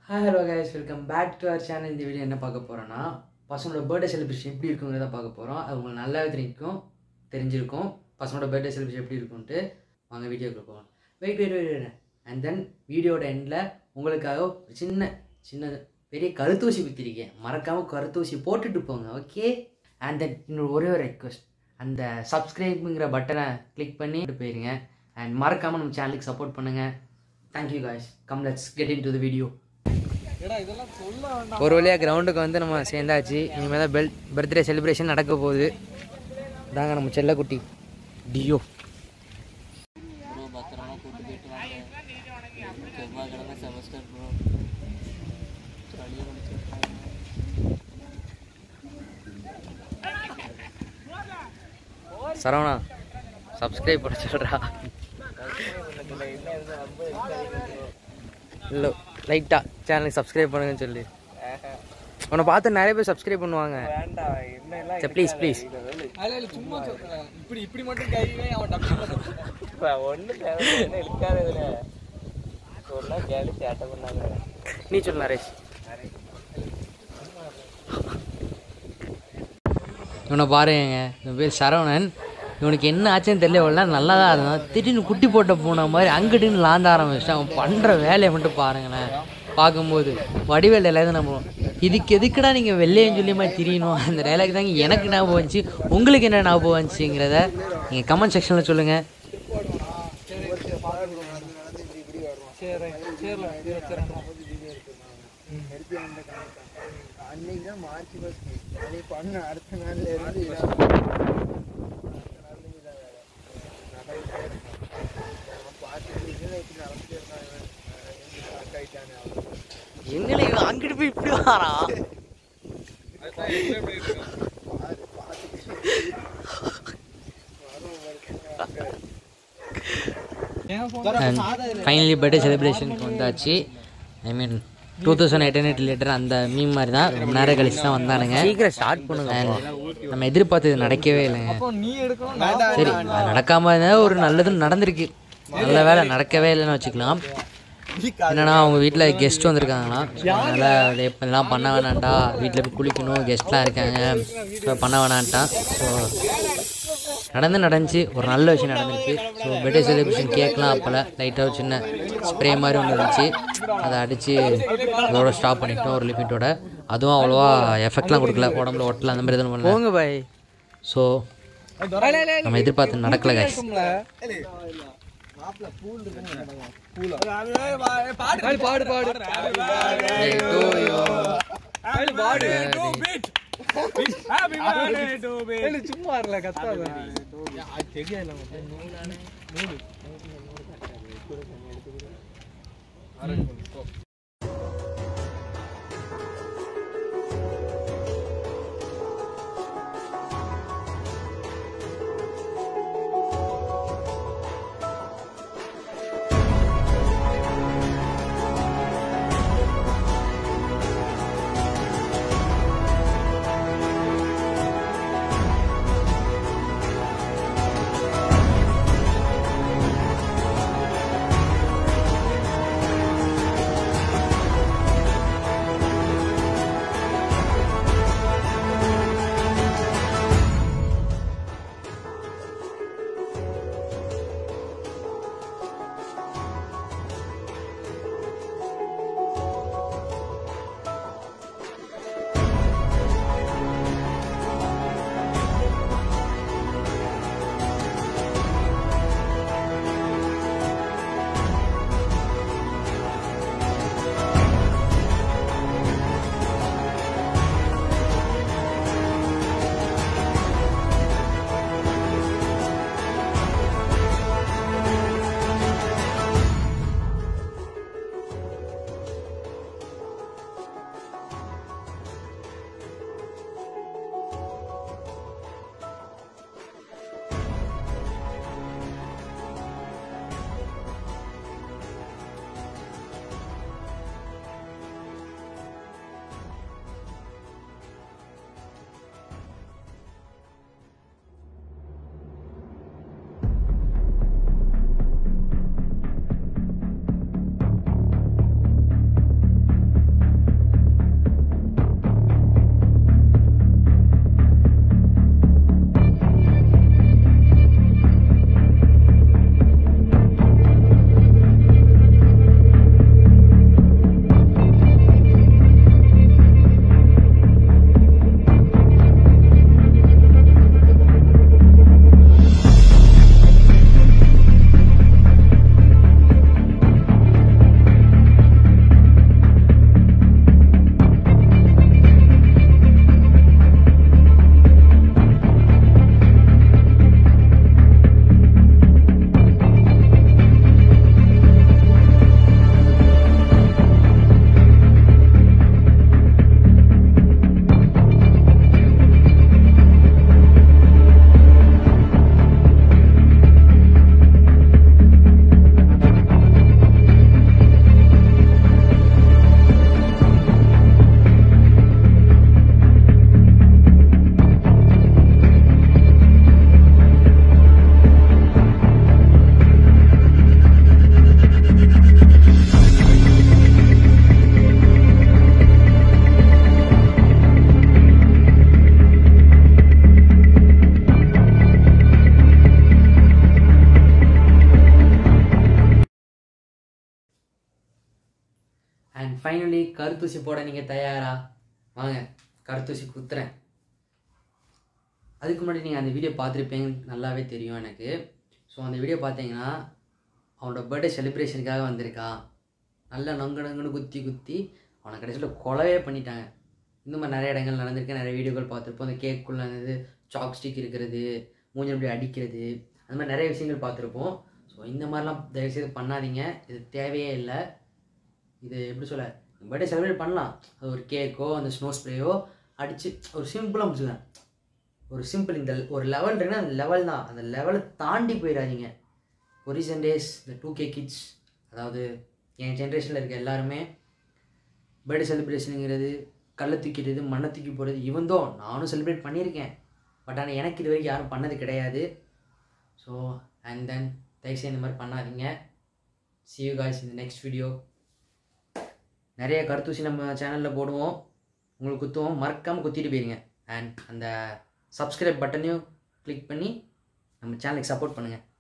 hi hello guys welcome back to our channel இந்த video என்ன பார்க்க போகிறோன்னா பசங்களோட பர்த்டே செலிப்ரேஷன் எப்படி இருக்குங்கிறத பார்க்க போகிறோம் அது உங்களுக்கு நல்லாவே தெரிஞ்சிருக்கும் தெரிஞ்சிருக்கும் பசங்களோட பர்த்டே செலிப்ரேஷன் எப்படி இருக்கும்ன்ட்டு வாங்க வீடியோக்குள்ள போகலாம் wait wait wait and then வீடியோட எண்டில் உங்களுக்காக ஒரு சின்ன சின்ன பெரிய கருத்தூசி குத்திருக்கேன் மறக்காமல் கருத்தூசி போட்டுட்டு போங்க ஓகே அண்ட் தென் இன்னொரு ஒரே ஒரு ரெக்வஸ்ட் அந்த சப்ஸ்கிரைப்புங்கிற பட்டனை கிளிக் பண்ணி போயிருங்க அண்ட் மறக்காமல் நம்ம சேனலுக்கு சப்போர்ட் பண்ணுங்கள் thank you guys come let's get into the video ஒரு வழியாக கிரவுண்டுக்கு வந்து நம்ம சேர்ந்தாச்சு இனிமேல் தான் பெல் பர்த்டே செலிப்ரேஷன் நடக்க போகுது தாங்க நம்ம செல்லக்குட்டி டியோ ப்ரோ பத்திரமா கூட்டு போயிட்டு வாங்க செவ்வாய்க்கிழமை செமஸ்டர் ப்ரோ ஜாலியாக முடிச்சிருக்காங்க சரவணா சப்ஸ்கிரைப் பண்ண சொல்கிறா இல்லை லைட்டாக சேனலுக்கு சப்ஸ்கிரைப் பண்ணுங்கன்னு சொல்லி உன்னை பார்த்து நிறைய பேர் சப்ஸ்கிரைப் பண்ணுவாங்க வேண்டாம் என்ன எல்லாம் சரி ப்ளீஸ் ப்ளீஸ் சும்மா சொல்றேன் இப்படி இப்படி மட்டும் கையிலே அவன் ஒன்றும் தேவை என்ன இருக்காது இதில் சொன்னா கேளு சேட்டை பண்ணாங்க நீ சொல்லு நரேஷ் இவனை பாருங்க இவன் பேர் சரவணன் இவனுக்கு என்ன ஆச்சுன்னு தெரியல இவ்வளோ நேரம் நல்லா தான் இருந்தான் திடீர்னு குட்டி போட்ட பூனை மாதிரி அங்கிட்டுன்னு லாந்த ஆரம்பிச்சிட்டான் அவன் பண்ணுற வேலையை மட்டும் பாருங்களேன் பார்க்கும்போது வடிவேல் எல்லாத்தையும் நம்ம இதுக்கு எதுக்குடா நீங்கள் வெள்ளையன்னு சொல்லி மாதிரி திரியணும் அந்த டைலாக் தாங்க எனக்கு ஞாபகம் வந்துச்சு உங்களுக்கு என்ன ஞாபகம் வந்துச்சுங்கிறத நீங்கள் கமெண்ட் செக்ஷனில் சொல்லுங்கள் அன்னைக்கு தான் மார்ச் ஃபர்ஸ்ட் அன்னைக்கு பண்ண அடுத்த நாள்ல இருந்து எங்களை இவன் அங்கிட்டு போய் இப்படி வாரான் ஃபைனலி பர்த்டே செலிப்ரேஷனுக்கு வந்தாச்சு I mean two thousand eight related அந்த மீம் மாதிரி தான் ரொம்ப நேரம் கழிச்சு தான் வந்தானுங்க சீக்கிரம் ஸ்டார்ட் பண்ணுங்க நம்ம எதிர்பார்த்தது நடக்கவே இல்லைங்க நீ எடுக்கணும் சரி அது நடக்காம இருந்தா ஒரு நல்லதும் நடந்திருக்கு நல்ல வேலை நடக்கவே இல்லைன்னு வச்சுக்கலாம் என்னன்னா அவங்க வீட்டில் கெஸ்ட் வந்திருக்காங்களாம் ஸோ அதனால் இப்பெல்லாம் பண்ண வேணாம்டா வீட்டில் போய் குளிக்கணும் கெஸ்ட்லாம் இருக்காங்க ஸோ பண்ண வேணான்ட்டான் ஸோ நடந்து நடந்துச்சு ஒரு நல்ல விஷயம் நடந்துருக்கு ஸோ பர்த்டே செலிப்ரேஷன் கேக்லாம் அப்போல லைட்டாக ஒரு சின்ன ஸ்ப்ரே மாதிரி ஒன்று இருந்துச்சு அதை அடித்து இதோட ஸ்டாப் பண்ணிக்கிட்டோம் ஒரு லிமிட்டோட அதுவும் அவ்வளோவா எஃபெக்ட்லாம் கொடுக்கல உடம்புல ஒட்டல அந்த மாதிரி எதுவும் பண்ணல போங்க பாய் ஸோ நம்ம எதிர்பார்த்து நடக்கல guys பாடு பாடு பாடு சும்மா இருல கத்தாத அண்ட் ஃபைனலி கருத்தூசி போட நீங்கள் தயாரா வாங்க கருத்தூசி குத்துறேன் அதுக்கு முன்னாடி நீங்கள் அந்த வீடியோ பார்த்துருப்பீங்க நல்லாவே தெரியும் எனக்கு ஸோ அந்த வீடியோ பார்த்தீங்கன்னா அவனோட பர்த்டே செலிப்ரேஷனுக்காக வந்திருக்கான் நல்லா நொங்கு நொங்குன்னு குத்தி குத்தி அவனை கடைசியில் கொலவே பண்ணிட்டாங்க இந்த மாதிரி நிறைய இடங்கள் நடந்திருக்கு நிறைய வீடியோக்கள் பார்த்துருப்போம் அந்த கேக்குள்ளே இருந்தது சாக் ஸ்டிக் இருக்கிறது மூஞ்சி அப்படி அடிக்கிறது அந்த மாதிரி நிறைய விஷயங்கள் பார்த்துருப்போம் ஸோ இந்த மாதிரிலாம் தயவுசெய்து பண்ணாதீங்க இது தேவையே இல்லை இது எப்படி சொல்ல பர்த்டே செலிப்ரேட் பண்ணலாம் அது ஒரு கேக்கோ அந்த ஸ்னோ ஸ்ப்ரேயோ அடித்து ஒரு சிம்பிளாக முடிச்சுக்கலாம் ஒரு சிம்பிள் இந்த ஒரு லெவல் இருக்குன்னா அந்த லெவல் தான் அந்த லெவலை தாண்டி போயிடாதீங்க ஒரு ரீசன் டேஸ் இந்த டூ கே கிட்ஸ் அதாவது என் ஜென்ரேஷனில் இருக்க எல்லாருமே பர்த்டே செலிப்ரேஷனுங்கிறது கல்லை தூக்கிடுறது மண்ணை தூக்கி போடுறது இவந்தோ நானும் செலிப்ரேட் பண்ணியிருக்கேன் பட் ஆனால் எனக்கு இது வரைக்கும் யாரும் பண்ணது கிடையாது ஸோ அண்ட் தென் தயவுசெய்து இந்த மாதிரி பண்ணாதீங்க see you guys in the next video நிறைய கருத்தூசி நம்ம சேனலில் போடுவோம் உங்களுக்கு குத்துவோம் மறக்காமல் குத்திட்டு போயிருங்க அண்ட் அந்த சப்ஸ்கிரைப் பட்டனையும் கிளிக் பண்ணி நம்ம சேனலுக்கு சப்போர்ட் பண்ணுங்கள்